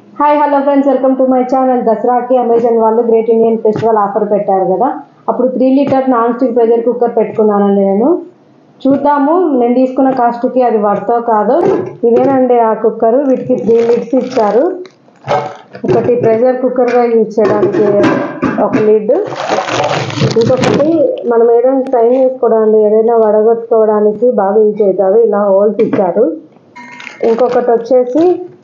hi hello friends welcome to my channel దసరాకి Amazon వాళ్ళు great Indian festival offer పెట్టారు కదా అప్పుడు three litre non stick pressure cooker పెట్టుకున్నానండి నేను చూద్దాము నేను తీసుకున్న కాస్ట్కి అది వర్తో కాదు ఇదేనండి ఆ కుక్కర్ వీటికి త్రీ లిడ్స్ ఇచ్చారు ఒకటి ప్రెషర్ కుక్కర్గా యూజ్ చేయడానికి ఒక లిడ్ ఇంకొకటి మనం ఏదైనా ఫ్రై చేసుకోవడానికి ఏదైనా వడగొట్టుకోవడానికి బాగా యూజ్ అవుతుంది ఇలా హోల్స్ ఇచ్చారు ఇంకొకటి వచ్చేసి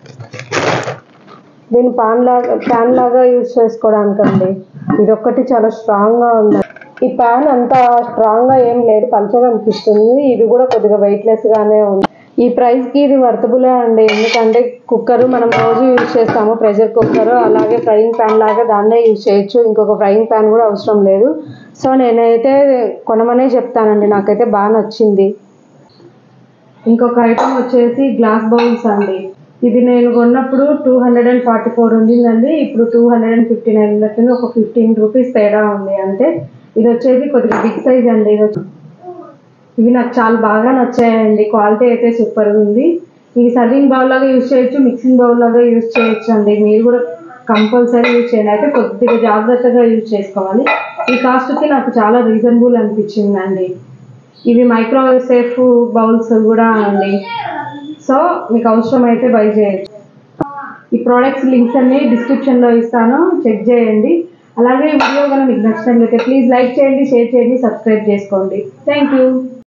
దీన్ని పాన్ లాగా ప్యాన్ లాగా యూజ్ చేసుకోవడానికి అండి ఇది ఒక్కటి చాలా స్ట్రాంగ్ గా ఉంది ఈ ప్యాన్ అంత స్ట్రాంగ్ గా ఏం లేదు పలుచగా అనిపిస్తుంది ఇది కూడా కొద్దిగా వెయిట్లెస్ గానే ఉంది ఈ ప్రైస్ కి ఇది వర్తబులే అండి ఎందుకంటే కుక్కర్ మనం రోజు యూజ్ చేస్తాము ప్రెషర్ కుక్కర్ అలాగే ఫ్రైయింగ్ ప్యాన్ లాగా దాన్నే యూజ్ చేయొచ్చు ఇంకొక ఫ్రైయింగ్ ప్యాన్ కూడా అవసరం లేదు సో నేనైతే కొనమనే చెప్తానండి నాకైతే బాగా నచ్చింది ఇంకొక ఐటమ్ వచ్చేసి గ్లాస్ బౌల్స్ అండి ఇది నేను కొన్నప్పుడు two hundred and forty four ఉండిందండి ఇప్పుడు two hundred and fifty nine ఉన్నట్టుంది ఒక ఫిఫ్టీన్ రూపీస్ తేడా ఉంది అంటే ఇది వచ్చేసి కొద్దిగా బిగ్ సైజ్ అండి ఇది వచ్చి- ఇవి నాకు చాలా బాగా నచ్చాయండి క్వాలిటీ అయితే సూపర్ ఉంది ఇవి సర్వింగ్ బౌల్ లాగా యూజ్ చేయొచ్చు మిక్సింగ్ బౌల్ లాగా యూజ్ చేయొచ్చు అండి మీరు కూడా కంపల్సరీ యూజ్ చేయండి అయితే కొద్దిగా జాగ్రత్తగా యూజ్ చేసుకోవాలి ఈ కాస్ట్కి నాకు చాలా రీజనబుల్ అనిపించింది అండి ఇవి మైక్రోవేవ్ సేఫ్ బౌల్స్ కూడా అండి సో మీకు అవసరం అయితే బై చేయొచ్చు ఈ ప్రోడక్ట్స్ లింక్స్ అన్ని డిస్క్రిప్షన్ లో ఇస్తాను చెక్ చేయండి అలాగే ఈ వీడియో కనుక మీకు నచ్చినట్లయితే ప్లీజ్ లైక్ చేయండి షేర్ చేయండి సబ్స్క్రైబ్ చేసుకోండి థ్యాంక్ యూ